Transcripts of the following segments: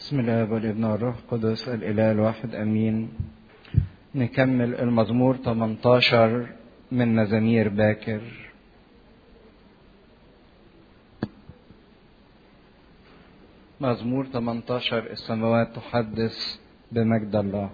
بسم الله والابن والروح القدس الإله الواحد أمين نكمل المزمور 18 من مزامير باكر مزمور 18 السماوات تحدث بمجد الله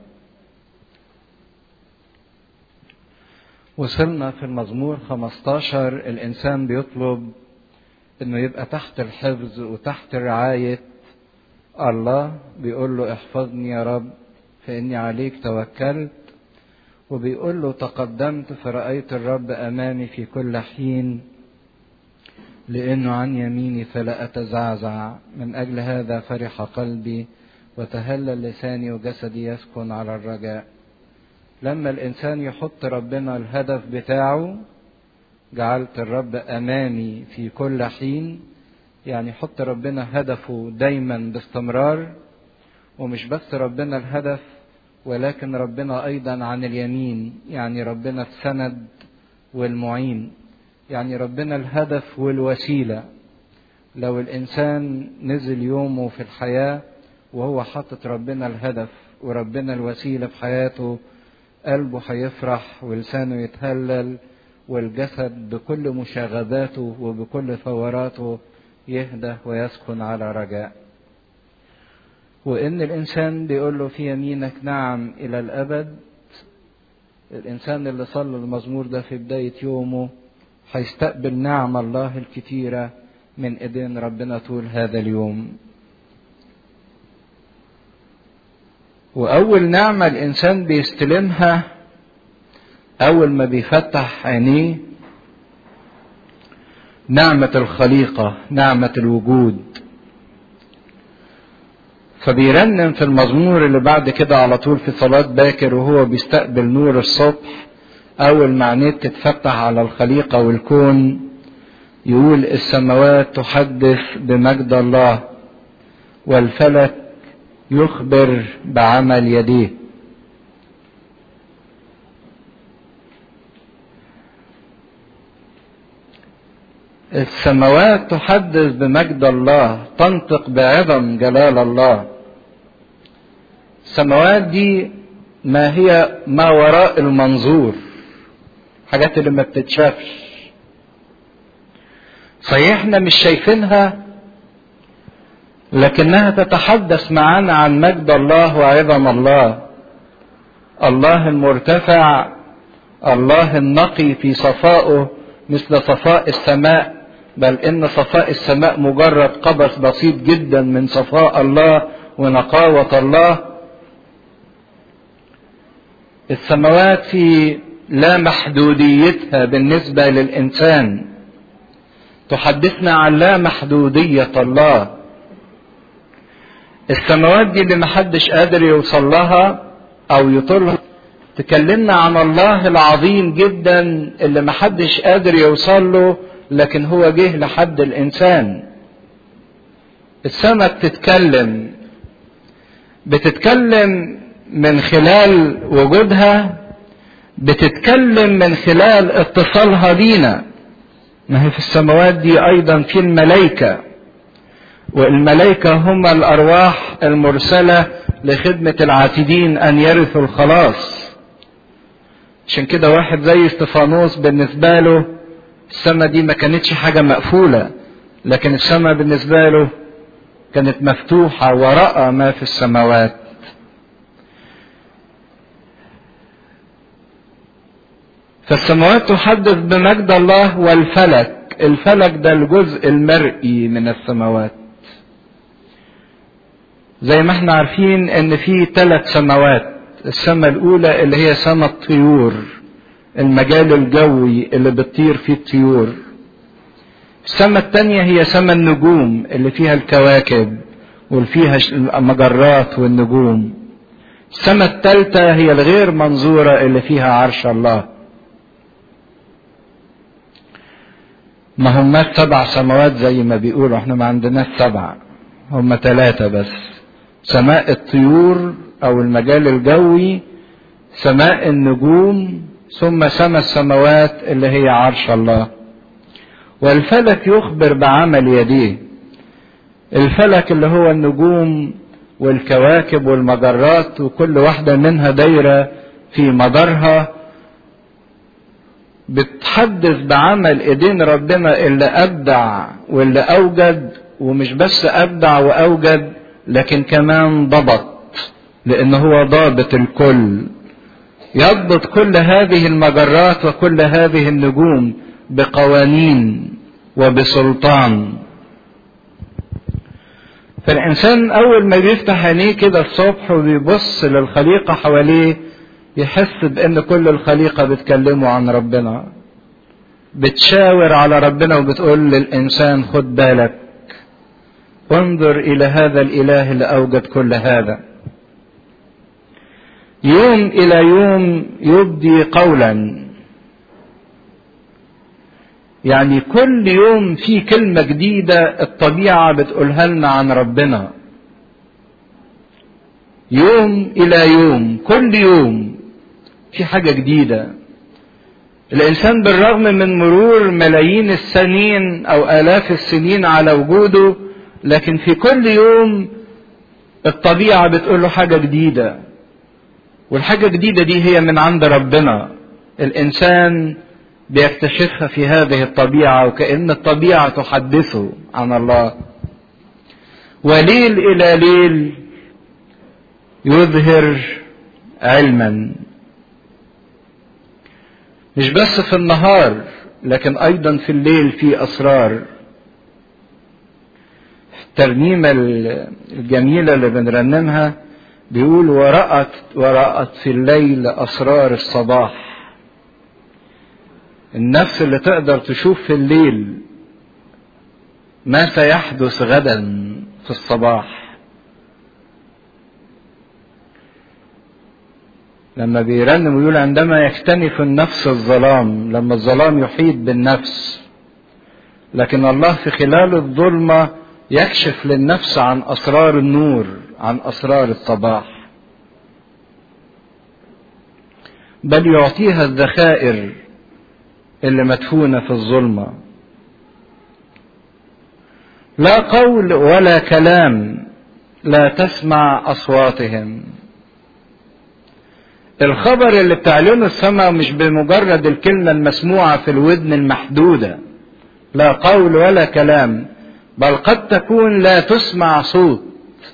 وصلنا في المزمور 15 الإنسان بيطلب إنه يبقى تحت الحفظ وتحت رعاية الله بيقول له احفظني يا رب فإني عليك توكلت وبيقول له تقدمت فرأيت الرب أمامي في كل حين لأنه عن يميني فلا أتزعزع من أجل هذا فرح قلبي وتهلل لساني وجسدي يسكن على الرجاء لما الإنسان يحط ربنا الهدف بتاعه جعلت الرب أمامي في كل حين يعني يحط ربنا هدفه دايما باستمرار ومش بس ربنا الهدف ولكن ربنا ايضا عن اليمين يعني ربنا السند والمعين يعني ربنا الهدف والوسيله لو الانسان نزل يومه في الحياه وهو حاطط ربنا الهدف وربنا الوسيله في حياته قلبه هيفرح ولسانه يتهلل والجسد بكل مشاغباته وبكل ثوراته يهدى ويسكن على رجاء وإن الإنسان بيقول له في يمينك نعم إلى الأبد الإنسان اللي صلى المزمور ده في بداية يومه هيستقبل نعم الله الكتيرة من إيدين ربنا طول هذا اليوم وأول نعمة الإنسان بيستلمها أول ما بيفتح عينيه نعمة الخليقة نعمة الوجود فبيرنم في المزمور اللي بعد كده على طول في صلاة باكر وهو بيستقبل نور الصبح أول ما عينيه تتفتح على الخليقة والكون يقول السماوات تحدث بمجد الله والفلك يخبر بعمل يديه السماوات تحدث بمجد الله تنطق بعظم جلال الله السماوات دي ما هي ما وراء المنظور حاجات اللي ما بتتشافش صحيح احنا مش شايفينها لكنها تتحدث معانا عن مجد الله وعظم الله الله المرتفع الله النقي في صفائه مثل صفاء السماء بل ان صفاء السماء مجرد قبس بسيط جدا من صفاء الله ونقاوة الله السماوات في لا محدوديتها بالنسبة للإنسان تحدثنا عن لا محدودية الله السماوات دي اللي محدش قادر يوصل لها أو يطولها تكلمنا عن الله العظيم جدا اللي محدش قادر يوصل له لكن هو جه لحد الانسان السماء بتتكلم بتتكلم من خلال وجودها بتتكلم من خلال اتصالها بينا ما هي في السماوات دي ايضا في الملائكه والملائكه هم الارواح المرسله لخدمه العاتدين ان يرثوا الخلاص عشان كده واحد زي استفانوس بالنسبه له السماء دي ما كانتش حاجة مقفولة لكن السماء بالنسبة له كانت مفتوحة ورأى ما في السماوات فالسماوات تحدث بمجد الله والفلك الفلك ده الجزء المرئي من السماوات زي ما احنا عارفين ان في ثلاث سماوات السماء الاولى اللي هي سماء الطيور المجال الجوي اللي بتطير فيه الطيور السماء التانية هي سماء النجوم اللي فيها الكواكب واللي فيها المجرات والنجوم السماء التالتة هي الغير منظورة اللي فيها عرش الله ما هماش سبع سماوات زي ما بيقولوا احنا ما عندناش سبع هم ثلاثة بس سماء الطيور او المجال الجوي سماء النجوم ثم سما السماوات اللي هي عرش الله والفلك يخبر بعمل يديه الفلك اللي هو النجوم والكواكب والمجرات وكل واحدة منها دايرة في مدارها بتحدث بعمل ايدين ربنا اللي ابدع واللي اوجد ومش بس ابدع واوجد لكن كمان ضبط لان هو ضابط الكل يضبط كل هذه المجرات وكل هذه النجوم بقوانين وبسلطان فالإنسان أول ما بيفتح عينيه كده الصبح وبيبص للخليقة حواليه يحس بأن كل الخليقة بتكلمه عن ربنا بتشاور على ربنا وبتقول للإنسان خد بالك انظر إلى هذا الإله اللي أوجد كل هذا يوم إلى يوم يبدي قولا يعني كل يوم في كلمة جديدة الطبيعة بتقولها لنا عن ربنا يوم إلى يوم كل يوم في حاجة جديدة الإنسان بالرغم من مرور ملايين السنين أو آلاف السنين على وجوده لكن في كل يوم الطبيعة بتقول له حاجة جديدة والحاجة الجديدة دي هي من عند ربنا الإنسان بيكتشفها في هذه الطبيعة وكأن الطبيعة تحدثه عن الله وليل إلى ليل يظهر علما مش بس في النهار لكن أيضا في الليل في أسرار الترنيمة الجميلة اللي بنرنمها بيقول ورأت ورأت في الليل أسرار الصباح النفس اللي تقدر تشوف في الليل ما سيحدث غدا في الصباح لما بيرنم ويقول عندما يكتنف النفس الظلام لما الظلام يحيط بالنفس لكن الله في خلال الظلمة يكشف للنفس عن أسرار النور عن أسرار الصباح بل يعطيها الذخائر اللي مدفونة في الظلمة لا قول ولا كلام لا تسمع أصواتهم الخبر اللي بتعلنه السماء مش بمجرد الكلمة المسموعة في الودن المحدودة لا قول ولا كلام بل قد تكون لا تسمع صوت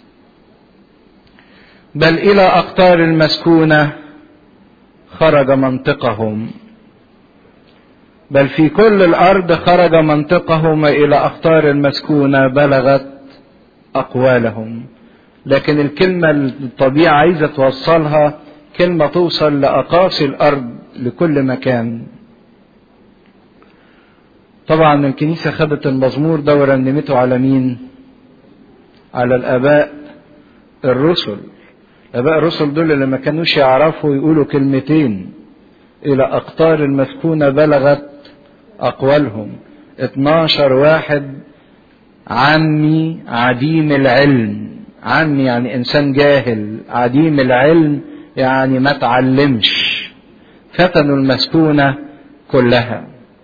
بل إلى أقطار المسكونة خرج منطقهم بل في كل الأرض خرج منطقهم إلى أقطار المسكونة بلغت أقوالهم لكن الكلمة الطبيعة عايزة توصلها كلمة توصل لأقاصي الأرض لكل مكان طبعا الكنيسة خدت المزمور ده ورنمته على مين على الآباء الرسل الآباء الرسل دول اللي ما كانوش يعرفوا يقولوا كلمتين إلى أقطار المسكونة بلغت أقوالهم 12 واحد عمي عديم العلم عمي يعني إنسان جاهل عديم العلم يعني ما تعلمش فتنوا المسكونة كلها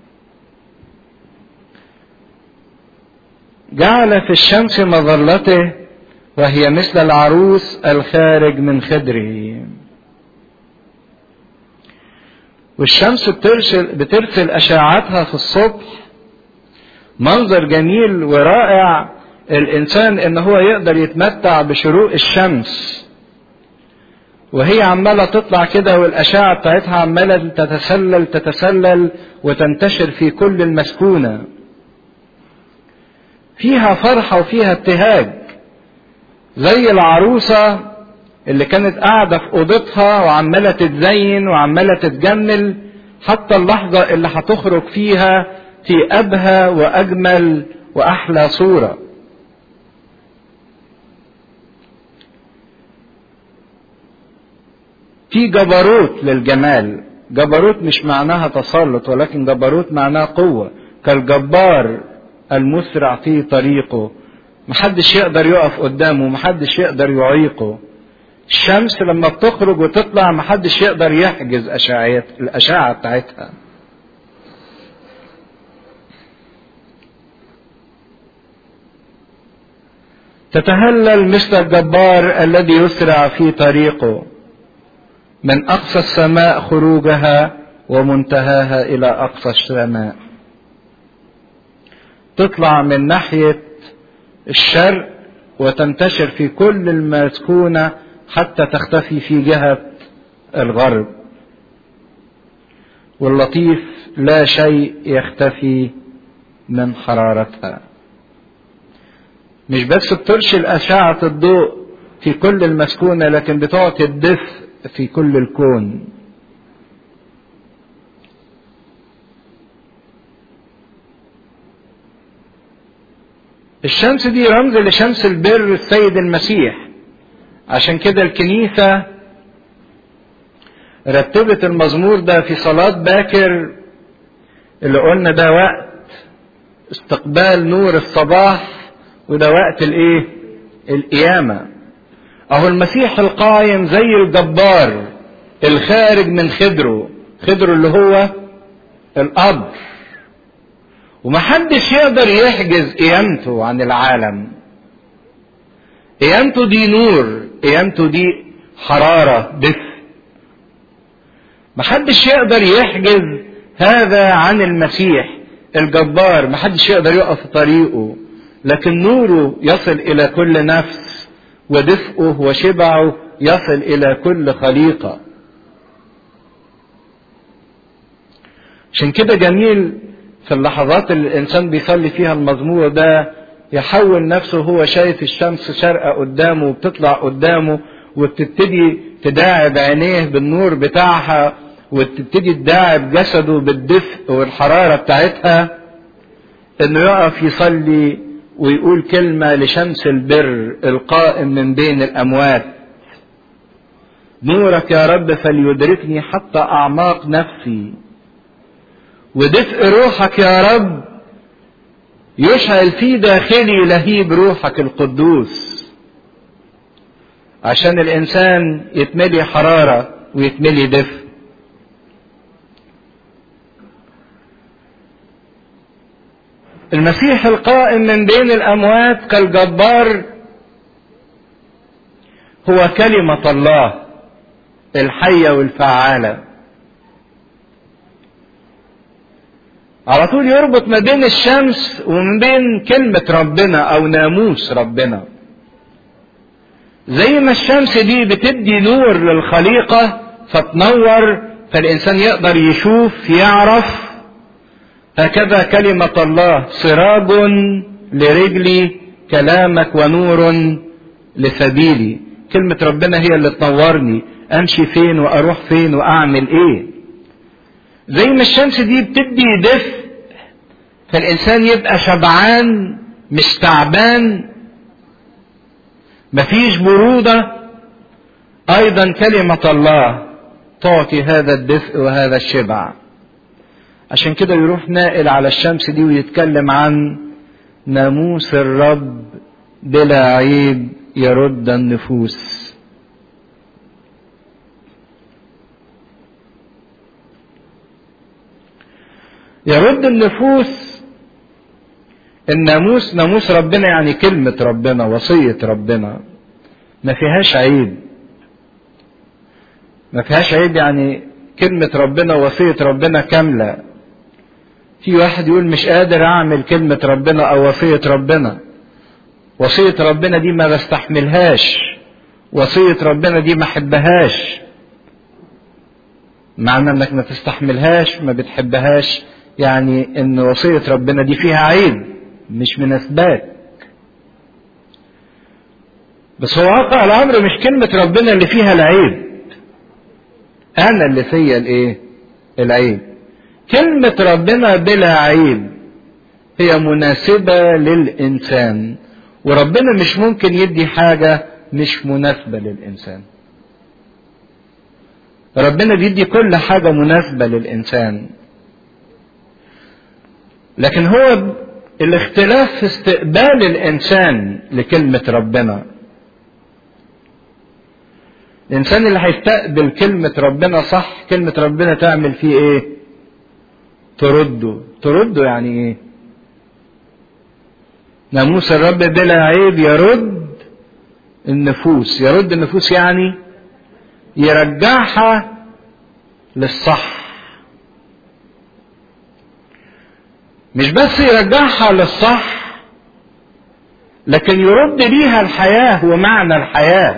جعل في الشمس مظلته وهي مثل العروس الخارج من خدره والشمس بترسل, بترسل أشعتها في الصبح منظر جميل ورائع الإنسان إن هو يقدر يتمتع بشروق الشمس وهي عمالة تطلع كده والأشعة بتاعتها عمالة تتسلل تتسلل وتنتشر في كل المسكونة فيها فرحة وفيها ابتهاج زي العروسة اللي كانت قاعدة في أوضتها وعمالة تتزين وعمالة تتجمل حتى اللحظة اللي هتخرج فيها في أبهى وأجمل وأحلى صورة في جبروت للجمال جبروت مش معناها تسلط ولكن جبروت معناها قوة كالجبار المسرع في طريقه محدش يقدر يقف قدامه محدش يقدر يعيقه الشمس لما بتخرج وتطلع محدش يقدر يحجز أشعة الأشعة بتاعتها تتهلل مثل الجبار الذي يسرع في طريقه من اقصى السماء خروجها ومنتهاها الى اقصى السماء تطلع من ناحيه الشرق وتنتشر في كل المسكونه حتى تختفي في جهه الغرب واللطيف لا شيء يختفي من حرارتها مش بس بترشل أشعة الضوء في كل المسكونة لكن بتعطي الدفء في كل الكون الشمس دي رمز لشمس البر السيد المسيح عشان كده الكنيسة رتبت المزمور ده في صلاة باكر اللي قلنا ده وقت استقبال نور الصباح وده وقت الايه القيامة اهو المسيح القايم زي الجبار الخارج من خدره خدره اللي هو القبر ومحدش يقدر يحجز قيامته عن العالم قيامته دي نور قيامته دي حرارة دفء محدش يقدر يحجز هذا عن المسيح الجبار محدش يقدر يقف في طريقه لكن نوره يصل الى كل نفس ودفئه وشبعه يصل الى كل خليقه عشان كده جميل في اللحظات اللي الانسان بيصلي فيها المزمور ده يحول نفسه هو شايف الشمس شارقه قدامه وبتطلع قدامه وبتبتدي تداعب عينيه بالنور بتاعها وتبتدي تداعب جسده بالدفء والحراره بتاعتها انه يقف يصلي ويقول كلمة لشمس البر القائم من بين الأموات نورك يا رب فليدركني حتى أعماق نفسي ودفء روحك يا رب يشعل في داخلي لهيب روحك القدوس عشان الإنسان يتملي حرارة ويتملي دفء المسيح القائم من بين الاموات كالجبار هو كلمه الله الحيه والفعاله على طول يربط ما بين الشمس وما بين كلمه ربنا او ناموس ربنا زي ما الشمس دي بتدي نور للخليقه فتنور فالانسان يقدر يشوف يعرف هكذا كلمة الله سراج لرجلي كلامك ونور لسبيلي كلمة ربنا هي اللي تنورني امشي فين واروح فين واعمل ايه زي ما الشمس دي بتدي دفء فالانسان يبقى شبعان مش تعبان مفيش برودة ايضا كلمة الله تعطي هذا الدفء وهذا الشبع عشان كده يروح ناقل على الشمس دي ويتكلم عن ناموس الرب بلا عيب يرد النفوس يرد النفوس الناموس ناموس ربنا يعني كلمة ربنا وصية ربنا ما فيهاش عيب ما فيهاش عيب يعني كلمة ربنا وصية ربنا كاملة في واحد يقول مش قادر اعمل كلمة ربنا او وصية ربنا وصية ربنا دي ما بستحملهاش وصية ربنا دي ما احبهاش معنى انك ما تستحملهاش ما بتحبهاش يعني ان وصية ربنا دي فيها عيب مش مناسباك بس هو واقع الامر مش كلمة ربنا اللي فيها العيب انا اللي فيا الايه العيب كلمة ربنا بلا عيب هي مناسبة للإنسان وربنا مش ممكن يدي حاجة مش مناسبة للإنسان ربنا بيدي كل حاجة مناسبة للإنسان لكن هو الاختلاف في استقبال الإنسان لكلمة ربنا الإنسان اللي هيستقبل كلمة ربنا صح كلمة ربنا تعمل فيه إيه؟ ترده ترده يعني إيه؟ ناموس الرب بلا عيب يرد النفوس يرد النفوس يعني يرجعها للصح مش بس يرجعها للصح لكن يرد ليها الحياة ومعنى الحياة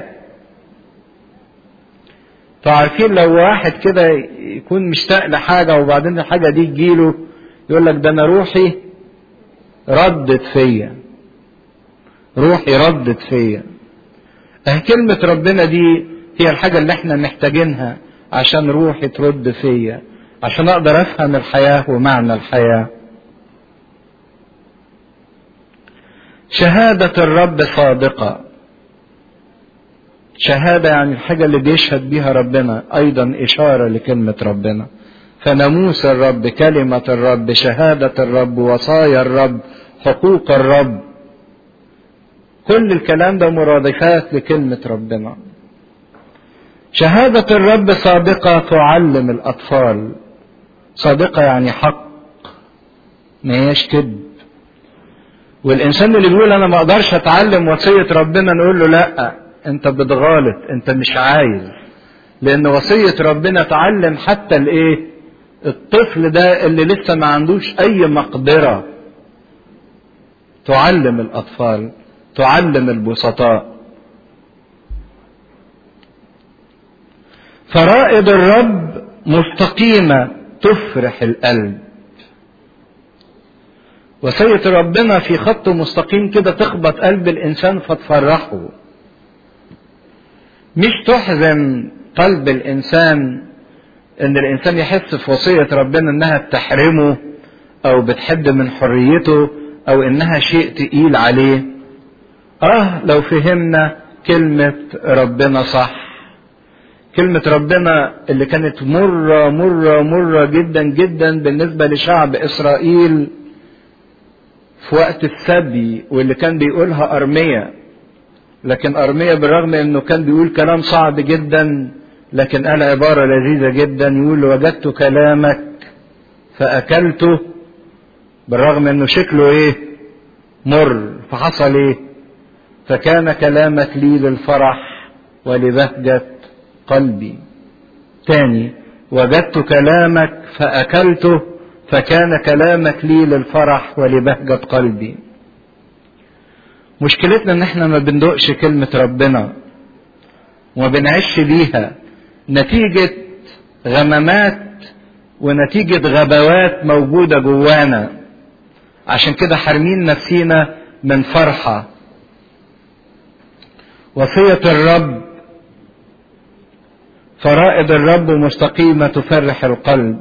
عارفين لو واحد كده يكون مشتاق لحاجة وبعدين الحاجة دي تجيله يقول لك ده أنا روحي ردت فيا روحي ردت فيا اه كلمة ربنا دي هي الحاجة اللي احنا محتاجينها عشان روحي ترد فيا عشان اقدر افهم الحياة ومعنى الحياة شهادة الرب صادقة شهادة يعني الحاجة اللي بيشهد بيها ربنا أيضا إشارة لكلمة ربنا فناموس الرب كلمة الرب شهادة الرب وصايا الرب حقوق الرب كل الكلام ده مرادفات لكلمة ربنا شهادة الرب صادقة تعلم الأطفال صادقة يعني حق ما هيش كذب والإنسان اللي بيقول أنا ما أقدرش أتعلم وصية ربنا نقول له لأ أنت بتغالط أنت مش عايز لأن وصية ربنا تعلم حتى الإيه الطفل ده اللي لسه ما عندوش أي مقدرة تعلم الأطفال تعلم البسطاء فرائض الرب مستقيمة تفرح القلب وصية ربنا في خط مستقيم كده تخبط قلب الإنسان فتفرحه مش تحزن قلب الإنسان إن الإنسان يحس في وصية ربنا إنها بتحرمه أو بتحد من حريته أو إنها شيء تقيل عليه آه لو فهمنا كلمة ربنا صح كلمة ربنا اللي كانت مرة مرة مرة جدا جدا بالنسبة لشعب إسرائيل في وقت السبي واللي كان بيقولها أرمية لكن أرمية بالرغم أنه كان بيقول كلام صعب جدا لكن قال عبارة لذيذة جدا يقول وجدت كلامك فأكلته بالرغم أنه شكله إيه مر فحصل إيه فكان كلامك لي للفرح ولبهجة قلبي تاني وجدت كلامك فأكلته فكان كلامك لي للفرح ولبهجة قلبي مشكلتنا ان احنا ما بندقش كلمة ربنا وما بنعيش بيها نتيجة غمامات ونتيجة غبوات موجودة جوانا عشان كده حارمين نفسينا من فرحة وصية الرب فرائض الرب مستقيمة تفرح القلب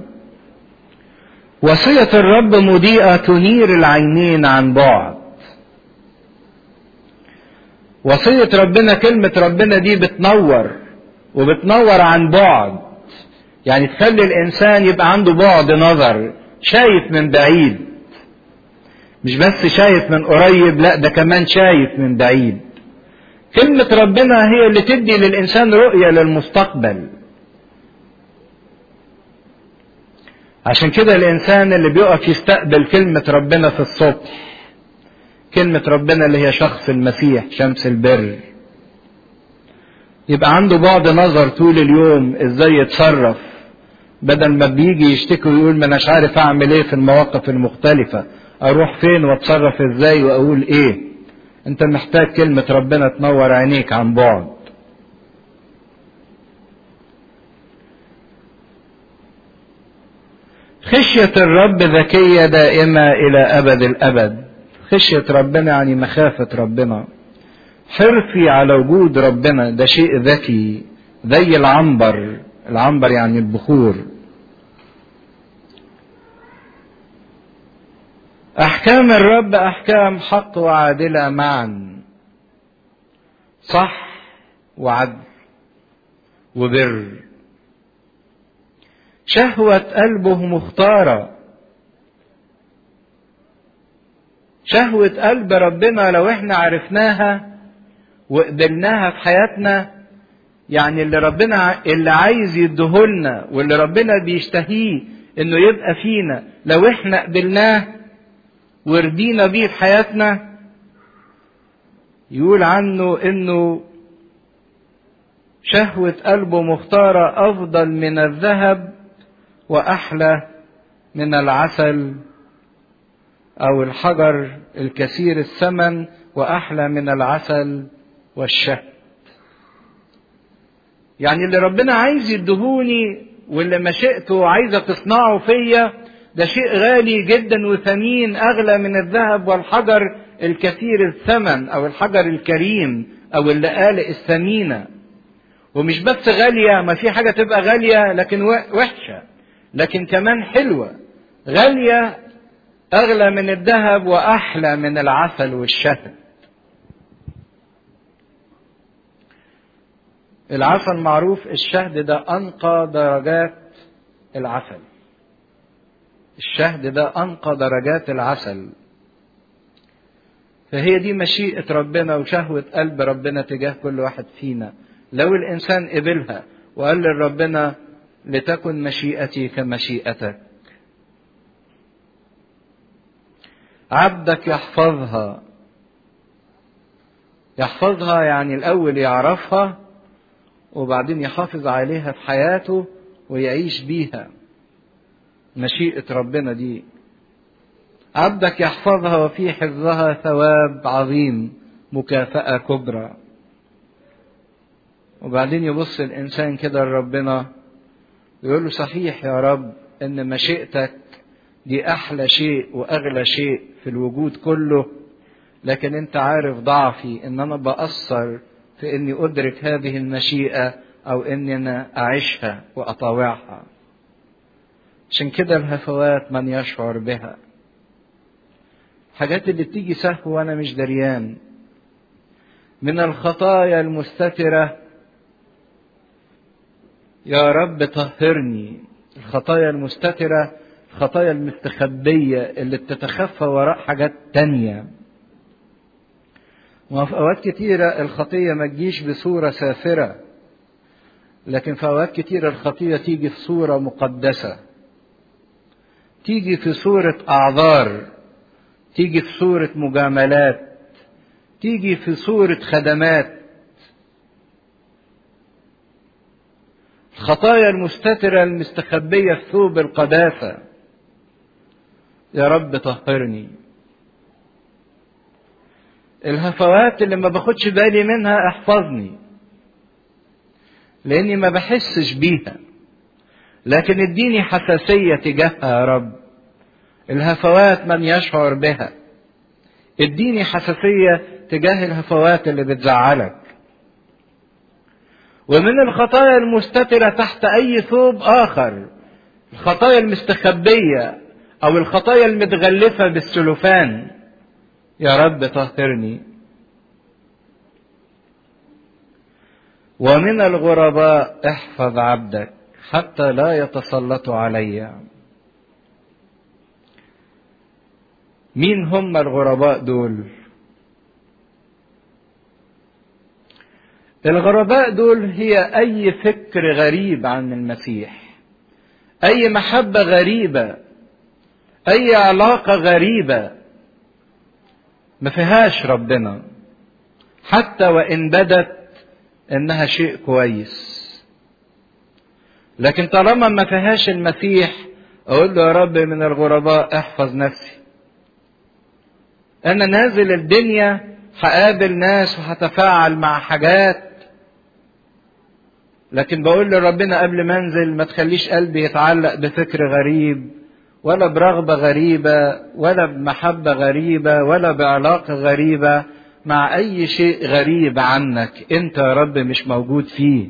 وصية الرب مضيئة تنير العينين عن بعد وصية ربنا كلمة ربنا دي بتنور وبتنور عن بعد يعني تخلي الإنسان يبقى عنده بعد نظر شايف من بعيد مش بس شايف من قريب لا ده كمان شايف من بعيد كلمة ربنا هي اللي تدي للإنسان رؤية للمستقبل عشان كده الإنسان اللي بيقف يستقبل كلمة ربنا في الصبح كلمة ربنا اللي هي شخص المسيح شمس البر يبقى عنده بعد نظر طول اليوم ازاي يتصرف بدل ما بيجي يشتكي ويقول ما اناش عارف اعمل ايه في المواقف المختلفة اروح فين واتصرف ازاي واقول ايه انت محتاج كلمة ربنا تنور عينيك عن بعد خشية الرب ذكية دائمة إلى أبد الأبد خشية ربنا يعني مخافة ربنا حرصي على وجود ربنا ده شيء ذكي زي العنبر العنبر يعني البخور أحكام الرب أحكام حق وعادلة معا صح وعدل وبر شهوة قلبه مختارة شهوة قلب ربنا لو احنا عرفناها وقبلناها في حياتنا يعني اللي ربنا اللي عايز يديهولنا واللي ربنا بيشتهيه انه يبقى فينا لو احنا قبلناه ورضينا بيه في حياتنا يقول عنه انه شهوة قلبه مختارة افضل من الذهب واحلى من العسل او الحجر الكثير الثمن واحلى من العسل والشهد يعني اللي ربنا عايز يدهوني واللي مشيئته عايزه تصنعه فيا ده شيء غالي جدا وثمين اغلى من الذهب والحجر الكثير الثمن او الحجر الكريم او اللآلئ الثمينه ومش بس غاليه ما في حاجه تبقى غاليه لكن وحشه لكن كمان حلوه غاليه اغلى من الذهب واحلى من العسل والشهد العسل معروف الشهد ده انقى درجات العسل الشهد ده انقى درجات العسل فهي دي مشيئة ربنا وشهوة قلب ربنا تجاه كل واحد فينا لو الإنسان قبلها وقال لربنا لتكن مشيئتي كمشيئتك عبدك يحفظها يحفظها يعني الأول يعرفها وبعدين يحافظ عليها في حياته ويعيش بيها مشيئة ربنا دي عبدك يحفظها وفي حفظها ثواب عظيم مكافأة كبرى وبعدين يبص الإنسان كده لربنا ويقول له صحيح يا رب إن مشيئتك دي أحلى شيء وأغلى شيء في الوجود كله لكن أنت عارف ضعفي إن أنا بأثر في إني أدرك هذه المشيئة أو إني أنا أعيشها وأطاوعها عشان كده الهفوات من يشعر بها حاجات اللي بتيجي سهو وانا مش دريان من الخطايا المستترة يا رب طهرني الخطايا المستترة الخطايا المستخبية اللي بتتخفى وراء حاجات تانية وفي أوقات كتيرة الخطية ما تجيش بصورة سافرة لكن في أوقات كتيرة الخطية تيجي في صورة مقدسة تيجي في صورة أعذار تيجي في صورة مجاملات تيجي في صورة خدمات الخطايا المستترة المستخبية في ثوب القداسة يا رب طهرني الهفوات اللي ما باخدش بالي منها احفظني لاني ما بحسش بيها لكن اديني حساسية تجاهها يا رب الهفوات من يشعر بها اديني حساسية تجاه الهفوات اللي بتزعلك ومن الخطايا المستترة تحت أي ثوب آخر الخطايا المستخبية أو الخطايا المتغلفة بالسلوفان يا رب طهرني ومن الغرباء احفظ عبدك حتى لا يتسلطوا علي مين هم الغرباء دول الغرباء دول هي اي فكر غريب عن المسيح اي محبه غريبه اي علاقه غريبه ما فيهاش ربنا حتى وان بدت انها شيء كويس لكن طالما ما فيهاش المسيح اقول له يا رب من الغرباء احفظ نفسي انا نازل الدنيا هقابل ناس وهتفاعل مع حاجات لكن بقول لربنا قبل ما انزل ما تخليش قلبي يتعلق بفكر غريب ولا برغبه غريبه ولا بمحبه غريبه ولا بعلاقه غريبه مع اي شيء غريب عنك انت يا رب مش موجود فيه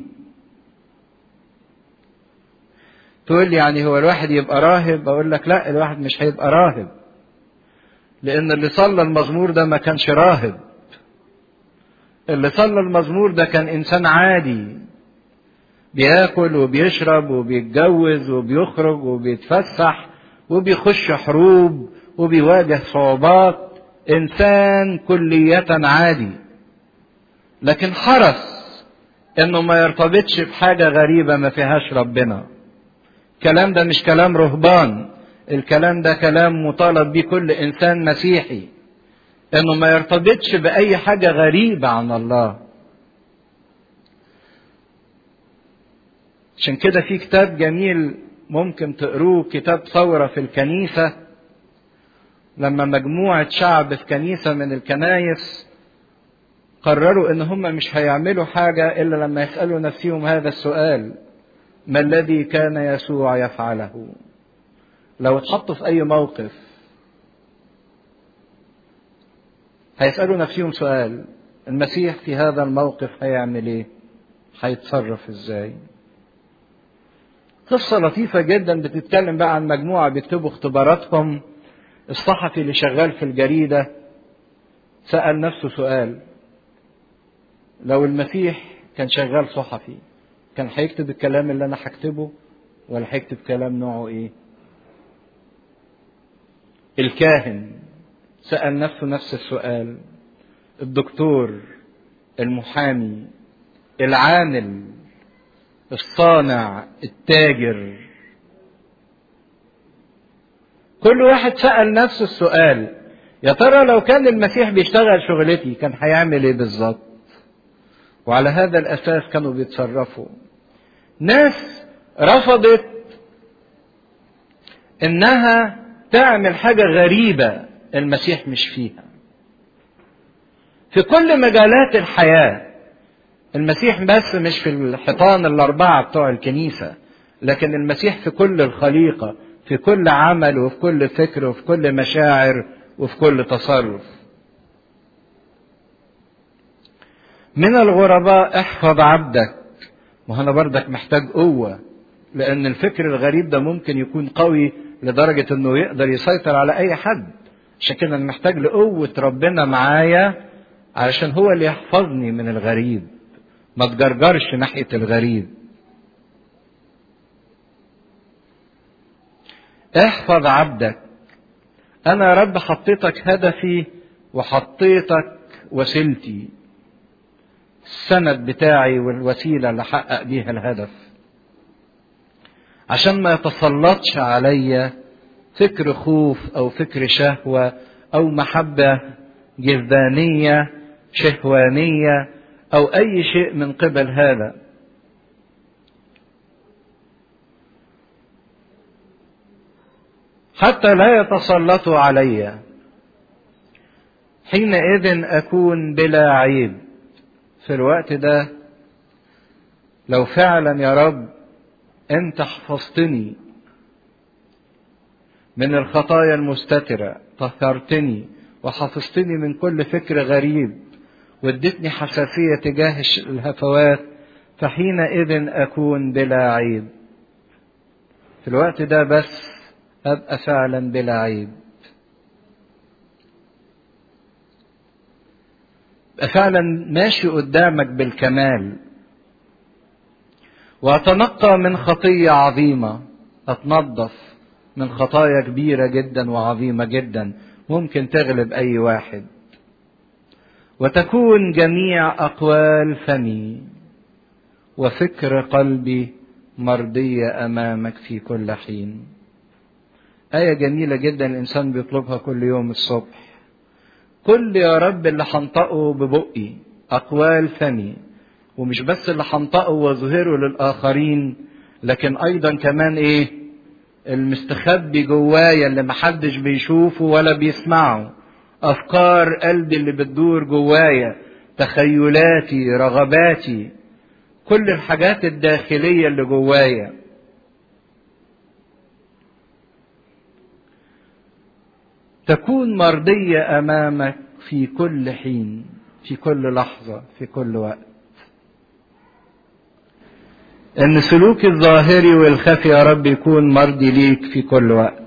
تقول لي يعني هو الواحد يبقى راهب اقول لك لا الواحد مش هيبقى راهب لان اللي صلى المزمور ده ما كانش راهب اللي صلى المزمور ده كان انسان عادي بياكل وبيشرب وبيتجوز وبيخرج وبيتفسح وبيخش حروب وبيواجه صعوبات انسان كلية عادي لكن حرص انه ما يرتبطش بحاجة غريبة ما فيهاش ربنا الكلام ده مش كلام رهبان الكلام ده كلام مطالب بيه كل انسان مسيحي انه ما يرتبطش باي حاجه غريبه عن الله عشان كده في كتاب جميل ممكن تقروه كتاب ثوره في الكنيسه لما مجموعه شعب في كنيسه من الكنايس قرروا ان هم مش هيعملوا حاجه الا لما يسالوا نفسهم هذا السؤال ما الذي كان يسوع يفعله لو اتحطوا في اي موقف هيسالوا نفسهم سؤال المسيح في هذا الموقف هيعمل ايه هيتصرف ازاي قصة لطيفة جدا بتتكلم بقى عن مجموعة بيكتبوا اختباراتهم الصحفي اللي شغال في الجريدة سأل نفسه سؤال لو المسيح كان شغال صحفي كان هيكتب الكلام اللي انا هكتبه ولا هيكتب كلام نوعه ايه الكاهن سأل نفسه نفس السؤال الدكتور المحامي العامل الصانع التاجر كل واحد سأل نفسه السؤال يا ترى لو كان المسيح بيشتغل شغلتي كان هيعمل ايه بالظبط وعلى هذا الاساس كانوا بيتصرفوا ناس رفضت انها تعمل حاجه غريبه المسيح مش فيها في كل مجالات الحياه المسيح بس مش في الحيطان الاربعه بتوع الكنيسه لكن المسيح في كل الخليقه في كل عمل وفي كل فكر وفي كل مشاعر وفي كل تصرف من الغرباء احفظ عبدك وهنا بردك محتاج قوة لأن الفكر الغريب ده ممكن يكون قوي لدرجة إنه يقدر يسيطر على أي حد عشان كده أنا محتاج لقوة ربنا معايا علشان هو اللي يحفظني من الغريب ما تجرجرش ناحية الغريب احفظ عبدك أنا يا رب حطيتك هدفي وحطيتك وسيلتي السند بتاعي والوسيلة اللي أحقق بيها الهدف عشان ما يتسلطش عليا فكر خوف أو فكر شهوة أو محبة جذبانية شهوانية أو أي شيء من قبل هذا حتى لا يتسلطوا علي حينئذ أكون بلا عيب في الوقت ده لو فعلا يا رب انت حفظتني من الخطايا المستترة طهرتني وحفظتني من كل فكر غريب وادتني حساسية تجاه الهفوات فحينئذ أكون بلا عيب في الوقت ده بس أبقى فعلا بلا عيب أبقى فعلا ماشي قدامك بالكمال وأتنقى من خطية عظيمة أتنظف من خطايا كبيرة جدا وعظيمة جدا ممكن تغلب أي واحد وتكون جميع أقوال فمي وفكر قلبي مرضية أمامك في كل حين آية جميلة جدا الإنسان بيطلبها كل يوم الصبح كل يا رب اللي هنطقه ببقي أقوال فمي ومش بس اللي هنطقه واظهره للآخرين لكن أيضا كمان إيه المستخبي جوايا اللي محدش بيشوفه ولا بيسمعه أفكار قلبي اللي بتدور جوايا تخيلاتي رغباتي كل الحاجات الداخلية اللي جوايا تكون مرضية أمامك في كل حين في كل لحظة في كل وقت ان سلوك الظاهري والخفي يا رب يكون مرضي ليك في كل وقت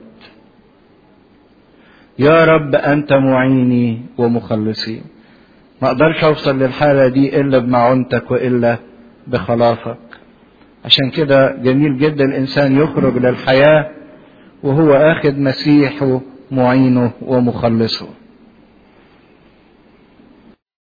يا رب انت معيني ومخلصي ما اقدرش اوصل للحالة دي الا بمعونتك والا بخلاصك عشان كده جميل جدا الانسان يخرج للحياة وهو اخد مسيحه معينه ومخلصه